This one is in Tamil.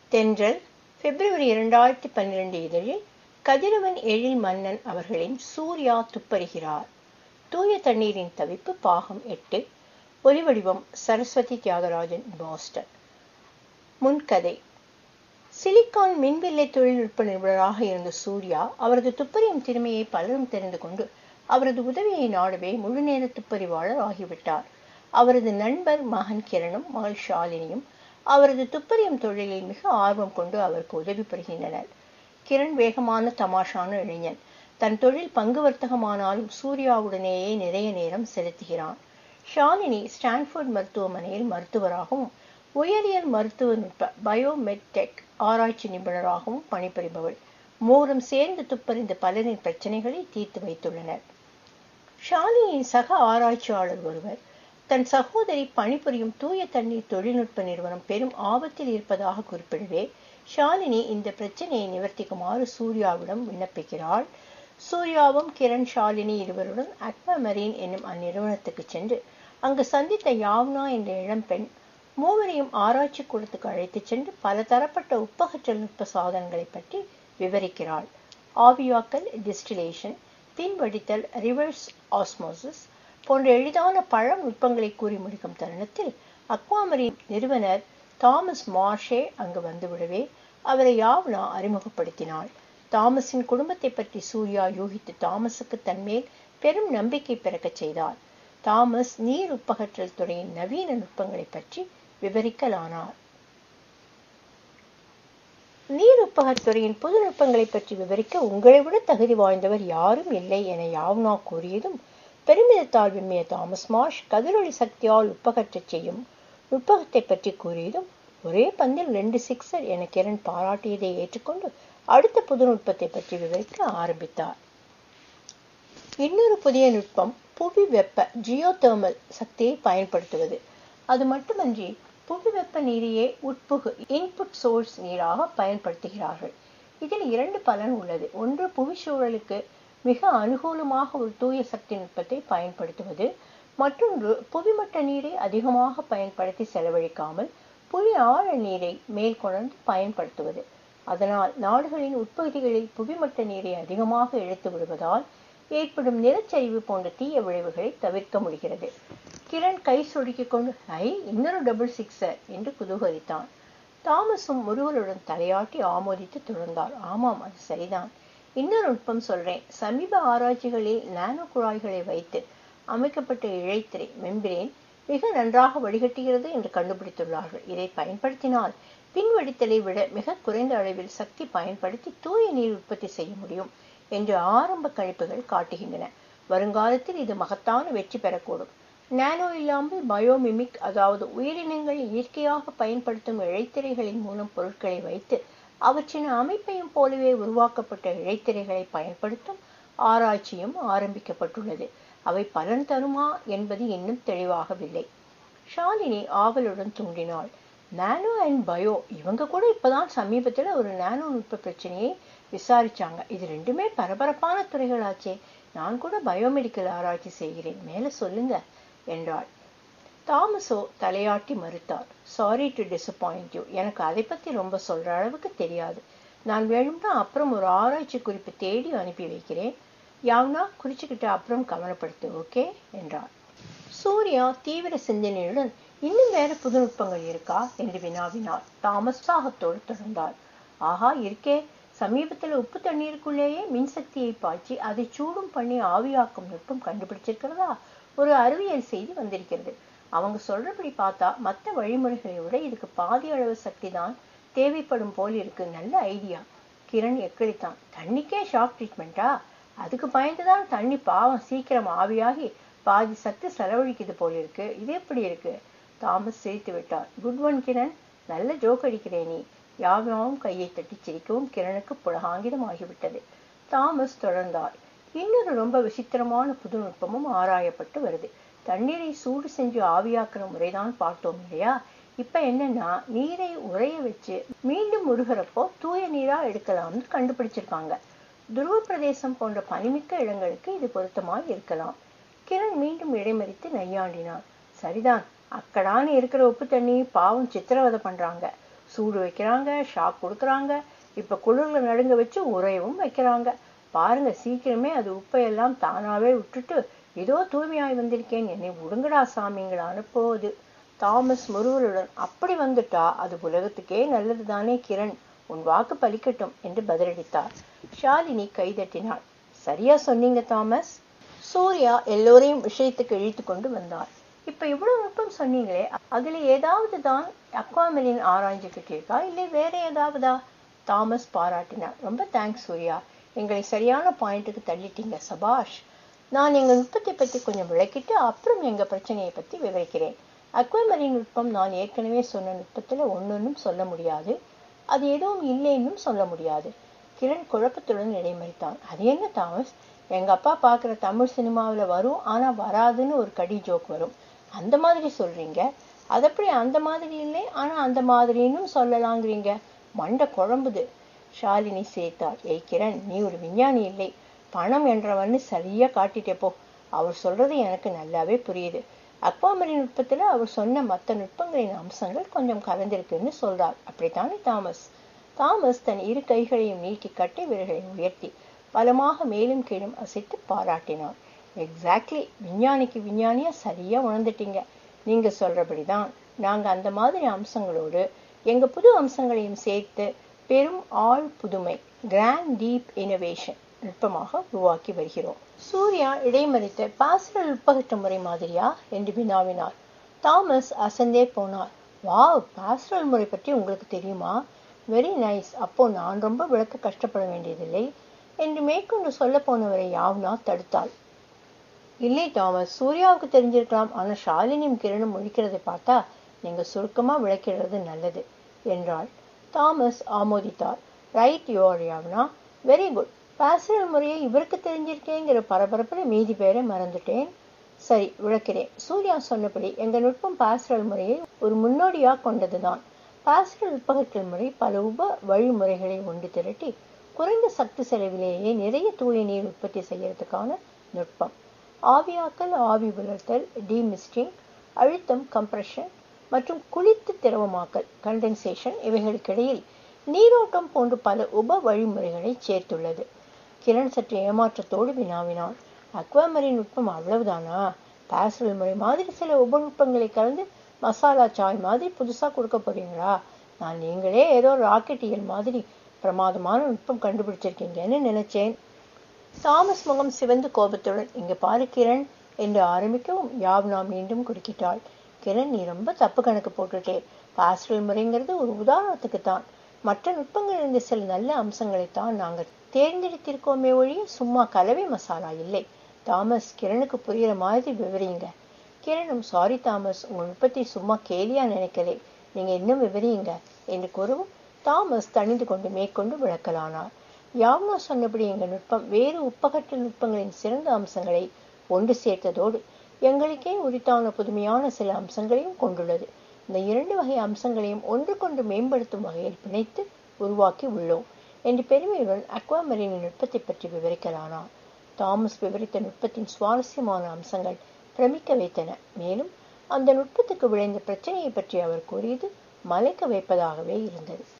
தென்றல் பிப்ரவரி இரண்டாயிரத்தி பன்னிரண்டு இதழில் கதிரவன் எழில் மன்னன் அவர்களின் சூர்யா துப்பறிகிறார் தூய தண்ணீரின் தவிப்பு பாகம் எட்டு ஒலிவடிவம் சரஸ்வதி தியாகராஜன் பாஸ்டன் முன்கதை சிலிக்கான் மின்வில்லை தொழில்நுட்ப நிபுணராக இருந்த சூர்யா அவரது துப்பறியும் திறமையை பலரும் தெரிந்து கொண்டு அவரது உதவியை நாடவே முழுநேர துப்பறிவாளர் ஆகிவிட்டார் அவரது நண்பர் மகன் கிரணும் மகள் ஷாலினியும் அவரது துப்பறியும் தொழிலில் மிக ஆர்வம் கொண்டு அவருக்கு உதவி புரிகின்றனர் கிரண் வேகமான தமாஷான இளைஞன் தன் தொழில் பங்கு வர்த்தகமானாலும் சூர்யாவுடனேயே நிறைய நேரம் செலுத்துகிறான் ஷாலினி ஸ்டான்ஃபோர்ட் மருத்துவமனையில் மருத்துவராகவும் உயரியல் மருத்துவ நுட்ப பயோமெட்டெக் ஆராய்ச்சி நிபுணராகவும் பணிபுரிபவள் மூவரும் சேர்ந்து துப்பறிந்த பலரின் பிரச்சனைகளை தீர்த்து வைத்துள்ளனர் ஷாலினியின் சக ஆராய்ச்சியாளர் ஒருவர் தன் சகோதரி பணிபுரியும் தூய தண்ணீர் தொழில்நுட்ப நிறுவனம் பெரும் ஆபத்தில் இருப்பதாக குறிப்பிடவே ஷாலினி இந்த பிரச்சனையை நிவர்த்திக்குமாறு சூர்யாவிடம் விண்ணப்பிக்கிறாள் சூர்யாவும் கிரண் ஷாலினி இருவருடன் அக்வா மரீன் என்னும் அந்நிறுவனத்துக்கு சென்று அங்கு சந்தித்த யாவ்னா என்ற இளம்பெண் மூவரையும் ஆராய்ச்சி கூடத்துக்கு அழைத்துச் சென்று பல தரப்பட்ட உப்பகற்றல் நுட்ப சாதனங்களை பற்றி விவரிக்கிறாள் ஆவியாக்கல் டிஸ்டிலேஷன் பின்வடித்தல் ரிவர்ஸ் ஆஸ்மோசிஸ் போன்ற எளிதான பழ நுட்பங்களை கூறி முடிக்கும் தருணத்தில் அக்வாமரின் நிறுவனர் தாமஸ் மார்ஷே அங்கு வந்துவிடவே அவரை யாவ்னா அறிமுகப்படுத்தினாள் தாமஸின் குடும்பத்தை பற்றி சூர்யா யூகித்து தாமஸுக்கு தன்மேல் பெரும் நம்பிக்கை பிறக்கச் செய்தார் தாமஸ் நீர் உப்பகற்றல் துறையின் நவீன நுட்பங்களை பற்றி விவரிக்கலானார் நீர் உப்பகத்துறையின் புது நுட்பங்களை பற்றி விவரிக்க உங்களை விட தகுதி வாய்ந்தவர் யாரும் இல்லை என யாவ்னா கூறியதும் பெருமிதத்தால் விம்மிய தாமஸ் மாஷ் கதிரொளி சக்தியால் உப்பகற்றச் செய்யும் நுட்பகத்தை பற்றி கூறியதும் ஒரே பந்தில் ரெண்டு சிக்ஸர் என கிரண் பாராட்டியதை ஏற்றுக்கொண்டு அடுத்த புது நுட்பத்தை பற்றி விவரிக்க ஆரம்பித்தார் இன்னொரு புதிய நுட்பம் புவி வெப்ப ஜியோதெர்மல் சக்தியை பயன்படுத்துவது அது மட்டுமன்றி புவி வெப்ப நீரையே உட்புகு இன்புட் சோர்ஸ் நீராக பயன்படுத்துகிறார்கள் இதில் இரண்டு பலன் உள்ளது ஒன்று புவி சூழலுக்கு மிக அனுகூலமாக ஒரு தூய சக்தி நுட்பத்தை பயன்படுத்துவது மற்றொன்று புவிமட்ட நீரை அதிகமாக பயன்படுத்தி செலவழிக்காமல் புவி ஆழ நீரை மேல் கொணர்ந்து பயன்படுத்துவது அதனால் நாடுகளின் உட்பகுதிகளில் புவிமட்ட நீரை அதிகமாக இழுத்து விடுவதால் ஏற்படும் நிலச்சரிவு போன்ற தீய விளைவுகளை தவிர்க்க முடிகிறது கிரண் கை சொடுக்கிக் கொண்டு ஐ இன்னொரு டபுள் சிக்ஸர் என்று குதூகலித்தான் தாமஸும் முருகலுடன் தலையாட்டி ஆமோதித்து தொடர்ந்தார் ஆமாம் அது சரிதான் இன்னொரு நுட்பம் சொல்றேன் சமீப ஆராய்ச்சிகளில் நானோ குழாய்களை வைத்து அமைக்கப்பட்ட இழைத்திரை மெம்பிரேன் மிக நன்றாக வடிகட்டுகிறது என்று கண்டுபிடித்துள்ளார்கள் இதை பயன்படுத்தினால் பின்வடித்தலை விட மிக குறைந்த அளவில் சக்தி பயன்படுத்தி தூய நீர் உற்பத்தி செய்ய முடியும் என்று ஆரம்ப கணிப்புகள் காட்டுகின்றன வருங்காலத்தில் இது மகத்தான வெற்றி பெறக்கூடும் நானோ இல்லாமல் பயோமிமிக் அதாவது உயிரினங்கள் இயற்கையாக பயன்படுத்தும் இழைத்திரைகளின் மூலம் பொருட்களை வைத்து அவற்றின் அமைப்பையும் போலவே உருவாக்கப்பட்ட இழைத்திரைகளை பயன்படுத்தும் ஆராய்ச்சியும் ஆரம்பிக்கப்பட்டுள்ளது அவை பலன் தருமா என்பது இன்னும் தெளிவாகவில்லை ஷாலினி ஆவலுடன் தூண்டினாள் நானோ அண்ட் பயோ இவங்க கூட இப்பதான் சமீபத்தில் ஒரு நானோ நுட்ப பிரச்சனையை விசாரிச்சாங்க இது ரெண்டுமே பரபரப்பான துறைகளாச்சே நான் கூட பயோமெடிக்கல் ஆராய்ச்சி செய்கிறேன் மேல சொல்லுங்க என்றாள் தாமஸோ தலையாட்டி மறுத்தார் சாரி டு டிசப்பாயிண்ட் யூ எனக்கு அதை பத்தி ரொம்ப சொல்ற அளவுக்கு தெரியாது நான் வேணும்னா அப்புறம் ஒரு ஆராய்ச்சி குறிப்பு தேடி அனுப்பி வைக்கிறேன் யாவ்னா குறிச்சுக்கிட்டு அப்புறம் கவனப்படுத்து ஓகே என்றார் சூர்யா தீவிர சிந்தனையுடன் இன்னும் வேற புது நுட்பங்கள் இருக்கா என்று வினாவினார் தாமஸ் சாகத்தோடு தொடர்ந்தார் ஆஹா இருக்கே சமீபத்தில் உப்பு தண்ணீருக்குள்ளேயே மின்சக்தியை பாய்ச்சி அதை சூடும் பண்ணி ஆவியாக்கும் நுட்பம் கண்டுபிடிச்சிருக்கிறதா ஒரு அறிவியல் செய்தி வந்திருக்கிறது அவங்க சொல்றபடி பார்த்தா மற்ற வழிமுறைகளை விட இதுக்கு பாதி அளவு சக்தி தான் தேவைப்படும் போல் இருக்கு நல்ல ஐடியா கிரண் எக்களித்தான் தண்ணிக்கே ஷாக் ட்ரீட்மெண்ட்டா அதுக்கு பயந்துதான் தண்ணி பாவம் சீக்கிரம் ஆவியாகி பாதி சக்தி செலவழிக்குது போல் இருக்கு இது எப்படி இருக்கு தாமஸ் சிரித்து விட்டார் குட் ஒன் கிரண் நல்ல ஜோக் அடிக்கிறே நீ யாவியாவும் கையை தட்டி சிரிக்கவும் கிரணுக்கு புலகாங்கிதம் ஆகிவிட்டது தாமஸ் தொடர்ந்தார் இன்னொரு ரொம்ப விசித்திரமான புது நுட்பமும் ஆராயப்பட்டு வருது தண்ணீரை சூடு செஞ்சு ஆவியாக்குற முறைதான் பார்த்தோம் இல்லையா இப்ப என்னன்னா நீரை உறைய வச்சு மீண்டும் உருகிறப்போ தூய நீரா எடுக்கலாம்னு கண்டுபிடிச்சிருக்காங்க துருவ பிரதேசம் போன்ற பனிமிக்க இடங்களுக்கு இது பொருத்தமாய் இருக்கலாம் கிரண் மீண்டும் இடைமறித்து நையாண்டினான் சரிதான் அக்கடான்னு இருக்கிற உப்பு தண்ணி பாவம் சித்திரவதை பண்றாங்க சூடு வைக்கிறாங்க ஷாக் கொடுக்குறாங்க இப்ப குளிர்ல நடுங்க வச்சு உறையவும் வைக்கிறாங்க பாருங்க சீக்கிரமே அது உப்பையெல்லாம் தானாவே விட்டுட்டு ஏதோ தூய்மையாய் வந்திருக்கேன் என்னை விடுங்கடா சாமிங்களை அனுப்புவது தாமஸ் முருவலுடன் அப்படி வந்துட்டா அது உலகத்துக்கே நல்லது தானே கிரண் உன் வாக்கு பலிக்கட்டும் என்று பதிலளித்தார் ஷாலினி கைதட்டினாள் சரியா சொன்னீங்க தாமஸ் சூர்யா எல்லோரையும் விஷயத்துக்கு இழுத்து கொண்டு வந்தார் இப்ப இவ்வளவு நுட்பம் சொன்னீங்களே அதுல ஏதாவது தான் அக்வாமலின் ஆராய்ஞ்சுக்கிட்டீர்களா இல்லை வேற ஏதாவதா தாமஸ் பாராட்டினார் ரொம்ப தேங்க்ஸ் சூர்யா எங்களை சரியான பாயிண்ட்டுக்கு தள்ளிட்டீங்க சபாஷ் நான் எங்க நுட்பத்தை பத்தி கொஞ்சம் விளக்கிட்டு அப்புறம் எங்க பிரச்சனையை பத்தி விவரிக்கிறேன் அக்வாமரின் நுட்பம் நான் ஏற்கனவே சொன்ன நுட்பத்துல ஒன்னொன்னும் சொல்ல முடியாது அது எதுவும் இல்லைன்னும் சொல்ல முடியாது கிரண் குழப்பத்துடன் இடைமறித்தான் அது என்ன தாமஸ் எங்க அப்பா பாக்குற தமிழ் சினிமாவுல வரும் ஆனா வராதுன்னு ஒரு கடி ஜோக் வரும் அந்த மாதிரி சொல்றீங்க அதப்படி அந்த மாதிரி இல்லை ஆனா அந்த மாதிரின்னு சொல்லலாங்கிறீங்க மண்டை குழம்புது ஷாலினி சிரித்தாள் ஏய் கிரண் நீ ஒரு விஞ்ஞானி இல்லை பணம் என்றவன்னு சரியா காட்டிட்டே போ அவர் சொல்றது எனக்கு நல்லாவே புரியுது அக்வாமரி நுட்பத்துல அவர் சொன்ன மற்ற நுட்பங்களின் அம்சங்கள் கொஞ்சம் கலந்திருக்குன்னு சொல்றார் அப்படித்தானே தாமஸ் தாமஸ் தன் இரு கைகளையும் நீட்டி கட்டி விரல்களை உயர்த்தி பலமாக மேலும் கீழும் அசைத்து பாராட்டினார் எக்ஸாக்ட்லி விஞ்ஞானிக்கு விஞ்ஞானியா சரியா உணர்ந்துட்டீங்க நீங்க சொல்றபடிதான் நாங்க அந்த மாதிரி அம்சங்களோடு எங்க புது அம்சங்களையும் சேர்த்து பெரும் ஆள் புதுமை கிராண்ட் டீப் இனோவேஷன் நுட்பமாக உருவாக்கி வருகிறோம் சூர்யா இடைமறித்து பாசரல் உட்பகற்ற முறை மாதிரியா என்று வினாவினார் தாமஸ் அசந்தே போனார் வாவ் பாசரல் முறை பற்றி உங்களுக்கு தெரியுமா வெரி நைஸ் அப்போ நான் ரொம்ப விளக்க கஷ்டப்பட வேண்டியதில்லை என்று மேற்கொண்டு சொல்ல போனவரை யாவ்னா தடுத்தாள் இல்லை தாமஸ் சூர்யாவுக்கு தெரிஞ்சிருக்கலாம் ஆனா ஷாலினியும் கிரணும் முழிக்கிறதை பார்த்தா நீங்க சுருக்கமா விளக்கிடுறது நல்லது என்றாள் தாமஸ் ஆமோதித்தார் ரைட் யோர் யாவ்னா வெரி குட் பாசரல் முறையை இவருக்கு தெரிஞ்சிருக்கேங்கிற பரபரப்புல மீதி பேரை மறந்துட்டேன் சரி விளக்கிறேன் சூர்யா சொன்னபடி எங்க நுட்பம் பாசரல் முறையை ஒரு முன்னோடியா கொண்டதுதான் பாசரல் உட்பகற்றல் முறை பல உப வழிமுறைகளை ஒன்று திரட்டி குறைந்த சக்தி செலவிலேயே நிறைய தூய நீர் உற்பத்தி செய்யறதுக்கான நுட்பம் ஆவியாக்கல் ஆவி உலர்த்தல் டீமிஸ்டிங் அழுத்தம் கம்ப்ரெஷன் மற்றும் குளித்து திரவமாக்கல் கண்டென்சேஷன் இவைகளுக்கிடையில் நீரோட்டம் போன்ற பல உப வழிமுறைகளை சேர்த்துள்ளது கிரண் சற்று ஏமாற்றத்தோடு வினாவினான் அக்வாமரி நுட்பம் அவ்வளவுதானா பாசரல் முறை மாதிரி சில உபநுட்பங்களை கலந்து மசாலா சாய் மாதிரி புதுசா கொடுக்க போறீங்களா நான் நீங்களே ஏதோ ராக்கெட்டியல் மாதிரி பிரமாதமான நுட்பம் கண்டுபிடிச்சிருக்கீங்கன்னு நினைச்சேன் தாமஸ் முகம் சிவந்து கோபத்துடன் இங்க பாரு கிரண் என்று ஆரம்பிக்கவும் யாவ்னா மீண்டும் குறுக்கிட்டாள் கிரண் நீ ரொம்ப தப்பு கணக்கு போட்டுட்டே பாஸ்டல் முறைங்கிறது ஒரு உதாரணத்துக்கு தான் மற்ற நுட்பங்கள் இருந்த சில நல்ல அம்சங்களைத்தான் நாங்கள் தேர்ந்தெடுத்திருக்கோமே ஒழிய சும்மா கலவை மசாலா இல்லை தாமஸ் கிரணுக்கு புரியுற மாதிரி விவரிங்க கிரணும் சாரி தாமஸ் உங்க நுட்பத்தை சும்மா கேலியா நினைக்கலே நீங்க இன்னும் விவரியுங்க என்று கூறவும் தாமஸ் தணிந்து கொண்டு மேற்கொண்டு விளக்கலானார் யாவ்னா சொன்னபடி எங்கள் நுட்பம் வேறு உப்பகற்ற நுட்பங்களின் சிறந்த அம்சங்களை ஒன்று சேர்த்ததோடு எங்களுக்கே உரித்தான புதுமையான சில அம்சங்களையும் கொண்டுள்ளது இந்த இரண்டு வகை அம்சங்களையும் ஒன்றுக்கொன்று மேம்படுத்தும் வகையில் பிணைத்து உருவாக்கி உள்ளோம் என்று பெருமையுடன் அக்வாமரின் நுட்பத்தை பற்றி விவரிக்கலானார் தாமஸ் விவரித்த நுட்பத்தின் சுவாரஸ்யமான அம்சங்கள் பிரமிக்க வைத்தன மேலும் அந்த நுட்பத்துக்கு விளைந்த பிரச்சனையை பற்றி அவர் கூறியது மலைக்க வைப்பதாகவே இருந்தது